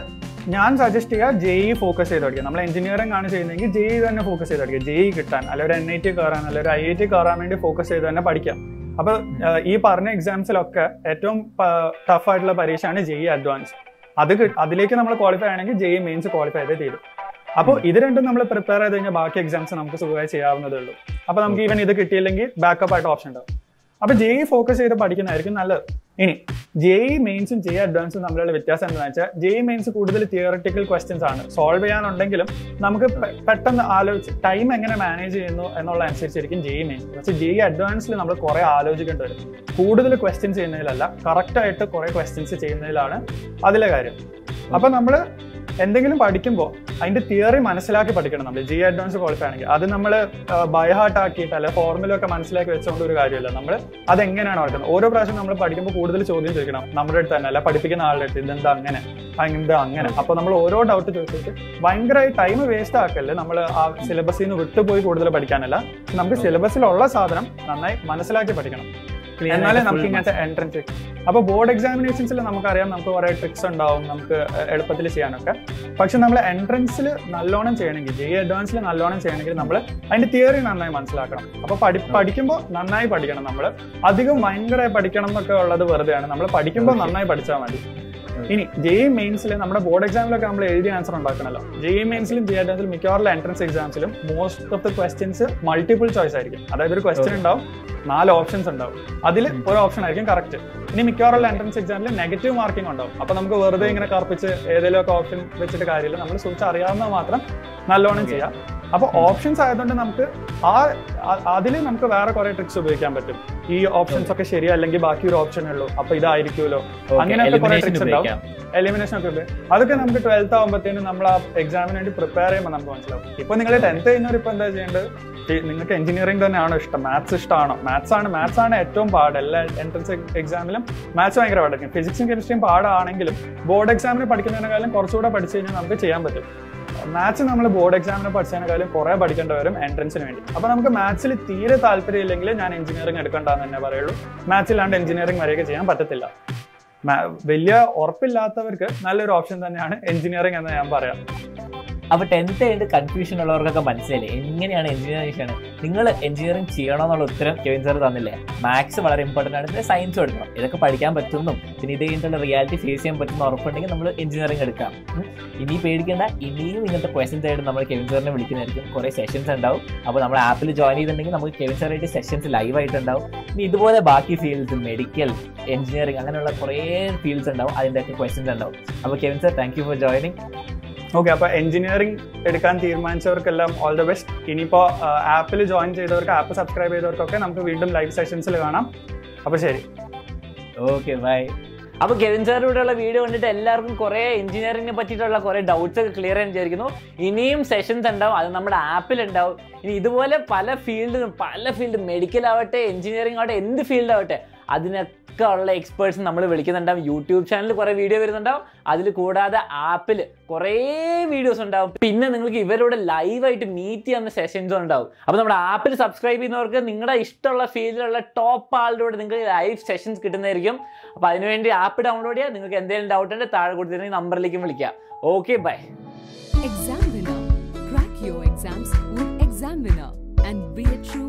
ഞാൻ സജസ്റ്റ് ചെയ്യുക ജെ ഇ ഫോക്കസ് ചെയ്ത് പഠിക്കുക നമ്മൾ എഞ്ചിനീയറിംഗ് ആണ് ചെയ്യുന്നതെങ്കിൽ ജെ ഇ തന്നെ ഫോക്കസ് ചെയ്ത് പഠിക്കുക ജെ ഇ കിട്ടാൻ അല്ലെങ്കിൽ ഒരു എൻ ഐ ടി കയറാൻ അല്ലെങ്കിൽ ഒരു ഐ ഐ ടി കയറാൻ വേണ്ടി ഫോക്കസ് ചെയ്ത് തന്നെ പഠിക്കാം അപ്പോൾ ഈ പറഞ്ഞ എക്സാംസിലൊക്കെ ഏറ്റവും ടഫ് ആയിട്ടുള്ള പരീക്ഷയാണ് ജെ ഇ അഡ്വാൻസ് അത് കി- അതിലേക്ക് നമ്മൾ ക്വാളിഫൈ ആണെങ്കിൽ ജെ ഇ മെയിൻസ് ക്വാളിഫൈ ചെയ്തേ തീരും അപ്പോൾ ഇത് രണ്ടും നമ്മൾ പ്രിപ്പയർ ചെയ്ത് കഴിഞ്ഞാൽ ബാക്കി എക്സാംസ് നമുക്ക് സുഖമായി ചെയ്യാവുന്നതേ ഉള്ളൂ അപ്പോൾ നമുക്ക് ഈവൻ ഇത് കിട്ടിയില്ലെങ്കിൽ ബാക്കപ്പ് ആയിട്ട് ഓപ്ഷൻ ഉണ്ടാവും അപ്പോൾ ജെ ഇ ഫോക്കസ് ചെയ്ത് പഠിക്കുന്നതായിരിക്കും നല്ലത് ഇനി ജെ ഇ മെയിൻസും ജെ അഡ്വാൻസും തമ്മിലുള്ള വ്യത്യാസം എന്താണെന്ന് വെച്ചാൽ ജെ ഇ മെയിൻസ് കൂടുതൽ തിയറട്ടിക്കൽ ക്വസ്റ്റ്യൻസ് ആണ് സോൾവ് ചെയ്യാനുണ്ടെങ്കിലും നമുക്ക് പെ- പെട്ടെന്ന് ആലോചിച്ച് ടൈം എങ്ങനെ മാനേജ് ചെയ്യുന്നു എന്നുള്ള അനുസരിച്ചിരിക്കും ജെ ഇ മെയിൻസ് പക്ഷേ ജെ ഇ അഡ്വാൻസിൽ നമ്മൾ കുറേ ആലോചിക്കേണ്ടി വരും കൂടുതൽ ക്വസ്റ്റ്യൻസ് ചെയ്യുന്നതിലല്ല കറക്റ്റ് ആയിട്ട് കുറേ ക്വസ്റ്റ്യൻസ് ചെയ്യുന്നതിലാണ് അതിലെ കാര്യം അപ്പൊ നമ്മൾ എന്തെങ്കിലും പഠിക്കുമ്പോൾ അതിന്റെ തിയറി മനസ്സിലാക്കി പഠിക്കണം നമ്മൾ ജി അഡ്വാൻസ് ക്വാളിഫൈ ആണെങ്കിൽ അത് നമ്മൾ ബൈഹാർട്ട് ആക്കിയിട്ട് അല്ലെ ഫോർമുല ഒക്കെ മനസ്സിലാക്കി വെച്ചുകൊണ്ട് ഒരു കാര്യമില്ല നമ്മൾ അതെങ്ങനെയാണ് പഠിക്കുന്നത് ഓരോ പ്രാവശ്യം നമ്മൾ പഠിക്കുമ്പോൾ കൂടുതൽ ചോദ്യം ചോദിക്കണം നമ്മുടെ അടുത്ത് തന്നെ അല്ല പഠിപ്പിക്കുന്ന ആളുടെ അടുത്ത് ഇതെന്താ അങ്ങനെ ആ, എന്താ അങ്ങനെ അപ്പൊ നമ്മൾ ഓരോ ഡൗട്ട് ചോദിച്ചിട്ട് ഭയങ്കരമായി ടൈം വേസ്റ്റ് ആക്കല്ലേ നമ്മൾ ആ സിലബസിൽ നിന്ന് വിട്ടുപോയി കൂടുതൽ പഠിക്കാനല്ല നമുക്ക് സിലബസിലുള്ള സാധനം നന്നായി മനസ്സിലാക്കി പഠിക്കണം എന്നാലേ നമുക്ക് ഇങ്ങനത്തെ എൻട്രൻസ് അപ്പൊ ബോർഡ് എക്സാമിനേഷൻസിൽ നമുക്കറിയാം നമുക്ക് കുറെ ട്രിക്സ് ഉണ്ടാവും നമുക്ക് എളുപ്പത്തിൽ ചെയ്യാനൊക്കെ പക്ഷെ നമ്മൾ എൻട്രൻസിൽ നല്ലോണം ചെയ്യണമെങ്കിൽ ജെ അഡ്വാൻസിൽ നല്ലോണം ചെയ്യണമെങ്കിൽ നമ്മൾ അതിന്റെ തിയറി നന്നായി മനസ്സിലാക്കണം അപ്പൊ പഠി പഠിക്കുമ്പോൾ നന്നായി പഠിക്കണം നമ്മൾ അധികം ഭയങ്കര പഠിക്കണം എന്നൊക്കെ ഉള്ളത് വെറുതെയാണ് നമ്മൾ പഠിക്കുമ്പോൾ നന്നായി പഠിച്ചാൽ മതി ഇനി ജെ ഇ മെയിൻസിൽ നമ്മുടെ ബോർഡ് എക്സാമിലൊക്കെ നമ്മൾ എഴുതിയ ആൻസർ ഉണ്ടാക്കണല്ലോ ജെ ഇ മെയിൻസിലും ജെ അഡ്വാൻസിലും മിക്കവാറും എൻട്രൻസ് എക്സാംസിലും most of the questions multiple choice ആയിരിക്കും അതായത് ഒരു ക്വസ്റ്റ്യൻ ഉണ്ടാവും നാല് ഓപ്ഷൻസ് ഉണ്ടാവും അതിൽ ഒരു ഓപ്ഷൻ ആയിരിക്കും കറക്റ്റ് ഇനി മിക്കവാറും എൻട്രൻസ് എക്സാമിൽ നെഗറ്റീവ് മാർക്കിംഗ് ഉണ്ടാവും അപ്പൊ നമുക്ക് വെറുതെ ഇങ്ങനെ കറുപ്പിച്ച് ഏതെങ്കിലും ഒക്കെ ഓപ്ഷൻ വെച്ചിട്ട് കാര്യമില്ല നമ്മൾ സൂക്ഷിച്ച് അറിയാവുന്ന മാത്രം നല്ലോണം ചെയ്യാം അപ്പൊ ഓപ്ഷൻസ് ആയതുകൊണ്ട് നമുക്ക് ആ അതിൽ നമുക്ക് വേറെ കുറെ ട്രിക്സ് ഉപയോഗിക്കാൻ പറ്റും ഈ ഓപ്ഷൻസ് ഒക്കെ ശരിയല്ലെങ്കിൽ ബാക്കി ഒരു ഓപ്ഷൻ ഉള്ളൂ അപ്പൊ ഇതായിരിക്കുമല്ലോ അങ്ങനെയൊക്കെ കുറെ ട്രിക്സ് ഉണ്ടാവും എലിമിനേഷൻ ഒക്കെ ഉണ്ട് അതൊക്കെ നമുക്ക് ട്വൽത്ത് ആകുമ്പോഴത്തേനും നമ്മൾ ആ എക്സാമിന് വേണ്ടി പ്രിപ്പയർ ചെയ്യുമ്പോൾ നമുക്ക് മനസ്സിലാവും ഇപ്പൊ നിങ്ങൾ ടെൻത്ത് കഴിഞ്ഞവർ ഇപ്പൊ എന്താ ചെയ്യേണ്ടത് ഈ നിങ്ങൾക്ക് എഞ്ചിനീയറിംഗ് തന്നെയാണോ ഇഷ്ടം മാത്സ് ഇഷ്ടമാണോ മാത്സ് ആണ് മാത്സ് ആണ് ഏറ്റവും പാട് എല്ലാ എൻട്രൻസ് എക്സാമിലും മാത്സ് ഭയങ്കര പാടായിരിക്കും ഫിസിക്സും കെമിസ്ട്രിയും പാടാണെങ്കിലും ബോർഡ് എക്സാമിന് പഠിക്കുന്നതിനേക്കാളും കുറച്ചുകൂടെ പഠിച്ചു കഴിഞ്ഞാൽ നമുക്ക് ചെയ്യാൻ പറ്റും മാത്സ് നമ്മൾ ബോർഡ് എക്സാമിന് പഠിച്ചതിനേക്കാളും കുറെ പഠിക്കേണ്ടി വരും എൻട്രൻസിന് വേണ്ടി അപ്പൊ നമുക്ക് മാത്സിൽ തീരെ താല്പര്യമില്ലെങ്കിൽ ഞാൻ എഞ്ചിനീയറിംഗ് എടുക്കണ്ടെന്ന് തന്നെ പറയുള്ളൂ മാത്സിലാണ്ട് എഞ്ചിനീയറിംഗ് വരെയൊക്കെ ചെയ്യാൻ പറ്റത്തില്ല മാ- വലിയ ഉറപ്പില്ലാത്തവർക്ക് നല്ലൊരു ഓപ്ഷൻ തന്നെയാണ് എഞ്ചിനീയറിംഗ് എന്ന് ഞാൻ പറയാം അപ്പൊ ടെൻത്ത് കഴിഞ്ഞിട്ട് കൺഫ്യൂഷൻ ഉള്ളവർക്കൊക്കെ മനസ്സിലായില്ലേ എങ്ങനെയാണ് എഞ്ചിനീയറിംഗ് ചെയ്യണം നിങ്ങൾ എഞ്ചിനീയറിംഗ് ചെയ്യണോ എന്നുള്ള ഉത്തരം കെവിൻ സാർ തന്നില്ലേ മാത്സ് വളരെ ഇമ്പോർട്ടന്റ് ആണ് പിന്നെ സയൻസ് എടുക്കണം ഇതൊക്കെ പഠിക്കാൻ പറ്റുന്നു പിന്നെ ഇത് കഴിഞ്ഞിട്ടുള്ള റിയാലിറ്റി ഫേസ് ചെയ്യാൻ പറ്റുന്ന ഉറപ്പുണ്ടെങ്കിൽ നമ്മൾ എഞ്ചിനീയറിംഗ് എടുക്കാം ഉം. ഇനി പേടിക്കേണ്ട ഇനിയും ഇങ്ങനത്തെ ക്വസ്റ്റൻസ് ആയിട്ട് നമ്മൾ കെവിൻ സാറിനെ വിളിക്കുന്നതായിരിക്കും കുറേ സെഷൻസ് ഉണ്ടാവും അപ്പോൾ നമ്മൾ ആപ്പിൽ ജോയിൻ ചെയ്തിട്ടുണ്ടെങ്കിൽ നമുക്ക് കെവിൻ സാറായിട്ട് സെഷൻസ് ലൈവ് ആയിട്ടുണ്ടാവും ഇനി ഇതുപോലെ ബാക്കി ഫീൽഡ്സ് മെഡിക്കൽ എഞ്ചിനീയറിംഗ് അങ്ങനെയുള്ള കുറേ ഫീൽഡ്സ് ഉണ്ടാവും അതിൻ്റെ ഒക്കെ ക്വസ്റ്റൻസ് ഉണ്ടാവും അപ്പോൾ Kevin sir thank you for joining okay അപ്പൊ എഞ്ചിനീയറിംഗ് എടുക്കാൻ തീരുമാനിച്ചവർക്കെല്ലാം ഓൾ ദ ബെസ്റ്റ് ഇനിയിപ്പോ ആപ്പിൽ ജോയിൻ ചെയ്തവർക്ക് ആപ്പ് സബ്സ്ക്രൈബ് ചെയ്തവർക്കൊക്കെ നമുക്ക് വീണ്ടും ലൈവ് സെഷൻസിൽ കാണാം അപ്പൊ ശരി ഓക്കെ ബൈ അപ്പൊ കെവിൻ സാറിലൂടെയുള്ള വീഡിയോ കണ്ടിട്ട് എല്ലാവർക്കും കുറെ എഞ്ചിനീയറിംഗിനെ പറ്റിയിട്ടുള്ള കുറെ ഡൗട്ട്സ് ഒക്കെ ക്ലിയർ ചെയ്യാൻ വിചാരിക്കുന്നു ഇനിയും സെഷൻസ് ഉണ്ടാവും അത് നമ്മുടെ ആപ്പിൽ ഉണ്ടാവും ഇനി ഇതുപോലെ പല ഫീൽഡിലും പല ഫീൽഡ് മെഡിക്കൽ ആവട്ടെ എഞ്ചിനീയറിംഗ് ആവട്ടെ എന്ത് ഫീൽഡ് ആവട്ടെ അതിനൊക്കെ ഉള്ള എക്സ്പേർട്സ് നമ്മൾ വിളിക്കുന്നുണ്ടാവും യൂട്യൂബ് ചാനലിൽ കുറെ വീഡിയോ വരുന്നുണ്ടാവും അതിൽ കൂടാതെ ആപ്പിൽ കുറേ വീഡിയോസ് ഉണ്ടാവും പിന്നെ നിങ്ങൾക്ക് ഇവരോട് ലൈവായിട്ട് മീറ്റ് ചെയ്യുന്ന സെഷൻസും ഉണ്ടാവും അപ്പോൾ നമ്മുടെ ആപ്പിൽ സബ്സ്ക്രൈബ് ചെയ്യുന്നവർക്ക് നിങ്ങളുടെ ഇഷ്ടമുള്ള ഫീൽഡിലുള്ള ടോപ്പ് ആളുടെ കൂടെ നിങ്ങൾക്ക് ലൈവ് സെഷൻസ് കിട്ടുന്നതായിരിക്കും അപ്പോൾ അതിനുവേണ്ടി ആപ്പ് ഡൗൺലോഡ് ചെയ്യുക നിങ്ങൾക്ക് എന്തെങ്കിലും ഡൗട്ട് ഉണ്ടെങ്കിൽ താഴെ കൊടുത്തിട്ടുണ്ടെങ്കിൽ നമ്പറിലേക്കും വിളിക്കുക okay bye Exam Winner. Crack your exams with Exam Winner and be a true